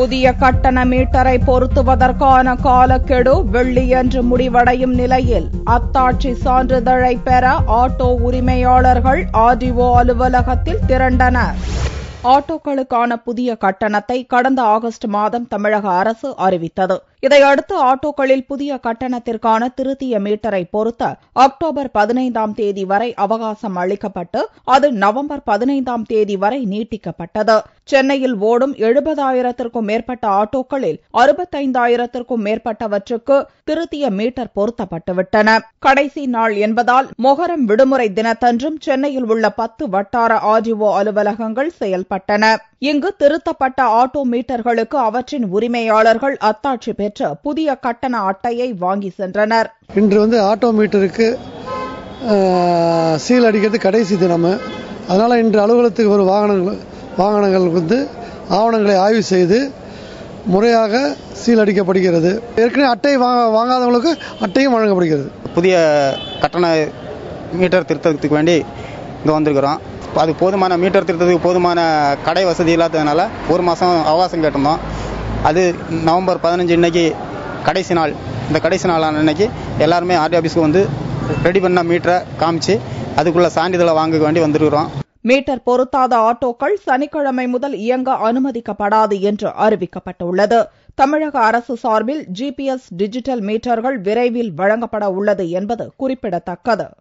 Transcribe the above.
புதிய கட்டண மீட்டரை பொருத்துவதற்கான காலக்கெடு வெள்ளியன்று முடிவடையும் நிலையில் அத்தாட்சி சான்றிதழை பெற ஆட்டோ உரிமையாளர்கள் ஆர்டிஓ அலுவலகத்தில் திரண்டனர் ஆட்டோக்களுக்கான புதிய கட்டணத்தை கடந்த ஆகஸ்ட் மாதம் தமிழக அரசு அறிவித்தது இதையடுத்து ஆட்டோக்களில் புதிய கட்டணத்திற்கான திருத்திய மீட்டரை பொருத்த அக்டோபர் பதினைந்தாம் தேதி வரை அவகாசம் அளிக்கப்பட்டு அது நவம்பர் பதினைந்தாம் தேதி வரை நீட்டிக்கப்பட்டது சென்னையில் ஓடும் எழுபதாயிரத்திற்கும் மேற்பட்ட ஆட்டோக்களில் அறுபத்தைந்தாயிரத்திற்கும் மேற்பட்டவற்றுக்கு திருத்திய மீட்டர் பொருத்தப்பட்டுவிட்டன கடைசி நாள் என்பதால் மொஹரம் விடுமுறை தினத்தன்றும் சென்னையில் உள்ள பத்து வட்டார ஆர்டிஓ அலுவலகங்கள் செயல்பட்டன இங்கு திருத்தப்பட்ட ஆட்டோ மீட்டர்களுக்கு அவற்றின் உரிமையாளர்கள் அத்தாட்சி பெற்று புதிய கட்டண அட்டையை வாங்கி சென்றனர் இன்று வந்து ஆட்டோ மீட்டருக்கு அஹ், சீல் அடிக்கிறது கடைசி தினம் அதனால் இன்று அலுவலகத்துக்கு வரும் வாகனங்கள் வாகனங்கள் வந்து ஆவணங்களை ஆய்வு செய்து முறையாக சீல் அடிக்கப்படுகிறது ஏற்கனவே அட்டை வாங்க வாங்காதவங்களுக்கு அட்டையும் வழங்கப்படுகிறது புதிய கட்டண மீட்டர் திருத்தத்துக்கு வேண்டி இங்கே வந்திருக்கிறோம் இப்போ அது போதுமான மீட்டர் திருத்தத்துக்கு போதுமான கடை வசதி இல்லாததுனால ஒரு மாதம் அவகாசம் கேட்டிருந்தோம் அது நவம்பர் பதினஞ்சு இன்னைக்கு கடைசி நாள் இந்த கடைசி நாளான இன்னைக்கு எல்லாருமே ஆர்டி ஆஃபீஸ்க்கு வந்து ரெடி பண்ண மீட்டரை காமிச்சு அதுக்குள்ள சான்றிதழை வாங்க வேண்டி வந்திருக்கிறோம் மீட்டர் பொருத்தாத ஆட்டோக்கள் சனிக்கிழமை முதல் இயங்க அனுமதிக்கப்படாது என்று அறிவிக்கப்பட்டுள்ளது தமிழக அரசு சார்பில் ஜிபிஎஸ் டிஜிட்டல் மீட்டர்கள் விரைவில் வழங்கப்பட உள்ளது என்பது குறிப்பிடத்தக்கது